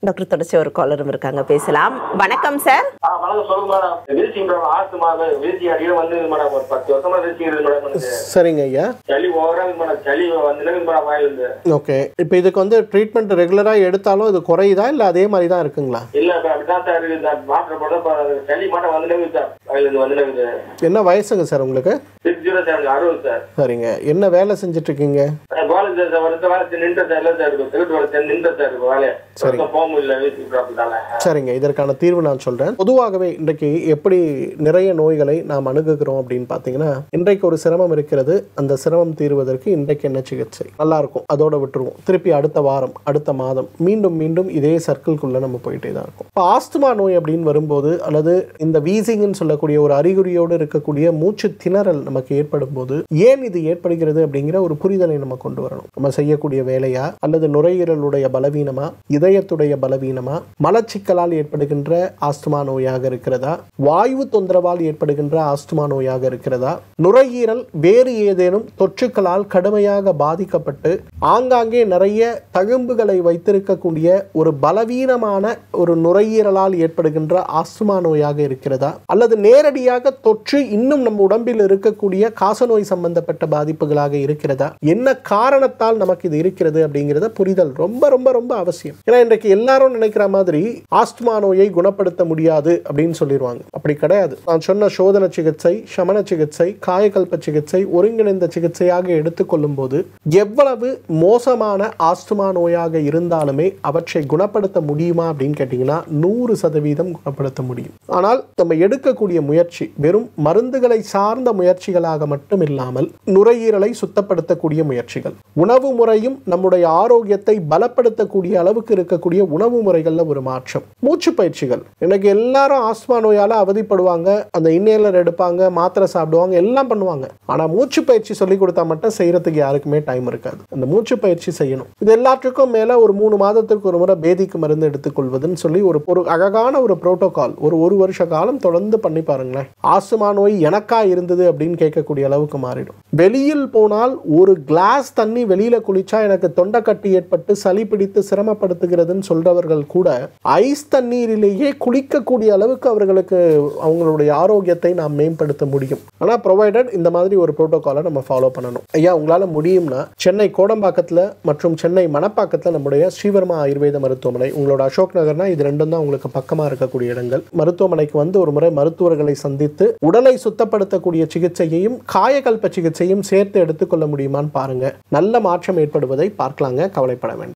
Doctor தொடர்ச்சி ஒரு காலரும் இருக்காங்க பேசலாம் வணக்கம் சார் ஆ வணக்கம் சொல்லுங்க மேடம் வீழ்ச்சிங் மேடம் ஆஸ்து மேடம் வீழ்ச்சி அடிக்கடி வந்து மேடம் ஒரு பத்து வருஷமா வீழ்ச்சி இருக்கு மேடம் எனக்கு சரிங்க ஐயா சளி ஓவரா மேடம் சளி வந்து மேடம் வாயிலிருந்து ஓகே இப்போ இதுக்கு வந்து ட்ரீட்மெண்ட் ரெகுலராக எடுத்தாலும் இது குறையுதா இல்லை அதே மாதிரி தான் இருக்குங்களா இல்ல இப்ப அப்படிதான் சார் இருக்குது சார் மாத்திரை போட இப்ப அது சளி மாட்டம் வந்து சார் வாயிலிருந்து வந்து என்ன வயசுங்க சார் உங்களுக்கு சிக்ஸ் ஜீரோ சார் அறுபது சார் சரிங்க என்ன வேலை செஞ்சுட்டு இருக்கீங்க காலேஜ் சார் வருஷம் வேலை செஞ்சு நின்ற சார் இல்ல சார் இப்போ திருட்டு வேலை செஞ்சு நின்ற சார் இப்போ வேலையை சரி. வருஷம் போக முடியல வீட்டுக்கு ப்ராப்ளத்தால சரிங்க இதற்கான தீர்வு நான் சொல்கிறேன் பொதுவாகவே இன்றைக்கு எப்படி நிறைய நோய்களை நாம் அணுகுகிறோம் அப்படின்னு பார்த்தீங்கன்னா இன்றைக்கு ஒரு சிரமம் இருக்கிறது அந்த சிரமம் தீர்வதற்கு இன்றைக்கு என்ன சிகிச்சை நல்லா இருக்கும் அதோட விட்டுருவோம் திருப்பி அடுத்த வாரம் அடுத்த மாதம் மீண்டும் மீண்டும் இதே சர்க்கிள்குள்ளே நம்ம போயிட்டே தான் இருக்கும் இப்போ ஆஸ்துமா நோய் அப்படின்னு வரும்போது அல்லது இந்த வீசிங்னு சொல்லக்கூடிய ஒரு அறிகுறியோடு இருக்கக்கூடிய மூச்சு திணறல் நமக்கு ஏற்படும் போது ஏன் இது ஏற்படுகிறது அப்படிங்கிற ஒரு புரிதலை நம்ம கொண்டு வரணும் நம்ம செய்யக்கூடிய வேலையா அல்லது நுரையீரலுடைய பலவீனமா இதயத்துடைய பலவீனமா மலச்சிக்கலால் ஏற்படுகின்ற ஆஸ்துமா நோயாக இருக்கிறதா வாயு தொந்தரவால் ஏற்படுகின்ற ஆஸ்துமா நோயாக இருக்கிறதா நுரையீரல் வேறு ஏதேனும் தொற்றுக்களால் கடுமையாக பாதிக்கப்பட்டு ஆங்காங்கே நிறைய தழும்புகளை வைத்திருக்கக்கூடிய ஒரு பலவீனமான ஒரு நுரையீரலால் ஏற்படுகின்ற ஆஸ்துமா நோயாக இருக்கிறதா அல்லது நேரடியாக தொற்று இன்னும் நம்ம உடம்பில் இருக்கக்கூடிய காசநோய் சம்பந்தப்பட்ட பாதிப்புகளாக இருக்கிறதா என்ன காரணத்தால் நமக்கு இது இருக்கிறது அப்படிங்கிறத புரிதல் ரொம்ப ரொம்ப ரொம்ப அவசியம் ஏன்னா இன்றைக்கு எல்லாரும் நினைக்கிற மாதிரி ஆஸ்துமா நோயை குணப்படுத்த முடியாது அப்படின்னு சொல்லிடுவாங்க அப்படி கிடையாது நான் சொன்ன சோதன சிகிச்சை சமண சிகிச்சை காயகல்ப சிகிச்சை ஒருங்கிணைந்த சிகிச்சையாக எடுத்துக்கொள்ளும் போது எவ்வளவு மோசமான ஆஸ்துமா நோயாக இருந்தாலுமே அவற்றை குணப்படுத்த முடியுமா அப்படின்னு கேட்டிங்கன்னா நூறு சதவீதம் குணப்படுத்த முடியும் ஆனால் நம்ம எடுக்கக்கூடிய முயற்சி வெறும் மருந்துகளை சார்ந்த முயற்சிகளாக மட்டும் இல்லாமல் நுரையீரலை சுத்தப்படுத்தக்கூடிய முயற்சிகள் உணவு முறையும் நம்முடைய ஆரோக்கியத்தை பலப்படுத்தக்கூடிய அளவுக்கு இருக்கக்கூடிய உணவு முறைகள்ல ஒரு மாற்றம் மூச்சு பயிற்சிகள் எனக்கு எல்லாரும் ஆஸ்மா நோயால அவதிப்படுவாங்க அந்த இன்னேலர் எடுப்பாங்க மாத்திரை சாப்பிடுவாங்க எல்லாம் பண்ணுவாங்க ஆனா மூச்சு பயிற்சி சொல்லி கொடுத்தா மட்டும் செய்யறதுக்கு யாருக்குமே டைம் இருக்காது அந்த மூச்சு பயிற்சி செய்யணும் இது எல்லாத்துக்கும் மேல ஒரு மூணு மாதத்திற்கு ஒரு முறை பேதிக்கு மருந்து எடுத்துக்கொள்வதுன்னு சொல்லி ஒரு ஒரு அழகான ஒரு புரோட்டோகால் ஒரு ஒரு வருஷ காலம் தொடர்ந்து பண்ணி பாருங்களேன் ஆஸ்துமா நோய் எனக்கா இருந்தது அப்படின்னு கேட்கக்கூடிய அளவுக்கு மாறிடும் வெளியில் போனால் ஒரு கிளாஸ் தண்ணி வெளியில குளிச்சா எனக்கு தொண்டைக்கட்டி ஏற்பட்டு சளி பிடித்து சிரமப்படுத்துகிறதுன்னு சொல்றவர்கள் கூட ஐஸ் தண்ணீரிலேயே குளிக்கக்கூடிய அளவுக்கு அவர்களுக்கு அவங்களுடைய ஆரோக்கியத்தை நாம் மேம்படுத்த முடியும் ஆனா ப்ரொவைடட் இந்த மாதிரி ஒரு புரோட்டோகாலை நம்ம ஃபாலோ பண்ணணும் ஐயா உங்களால முடியும்னா சென்னை கோடம்பாக்கத்துல மற்றும் சென்னை மணப்பாக்கத்துல நம்முடைய ஸ்ரீவர்மா ஆயுர்வேத மருத்துவமனை உங்களோட அசோக் நகர்னா இது ரெண்டும் தான் உங்களுக்கு பக்கமா இருக்கக்கூடிய இடங்கள் மருத்துவமனைக்கு வந்து ஒரு முறை மருத்துவர்களை சந்தித்து உடலை சுத்தப்படுத்தக்கூடிய சிகிச்சையையும் காயகல்ப சிகிச்சையும் சேர்த்து எடுத்துக்கொள்ள முடியுமான்னு பாருங்க நல்ல மாற்றம் ஏற்படுவதை பார்க்கலாங்க கவலைப்பட வேண்டாம்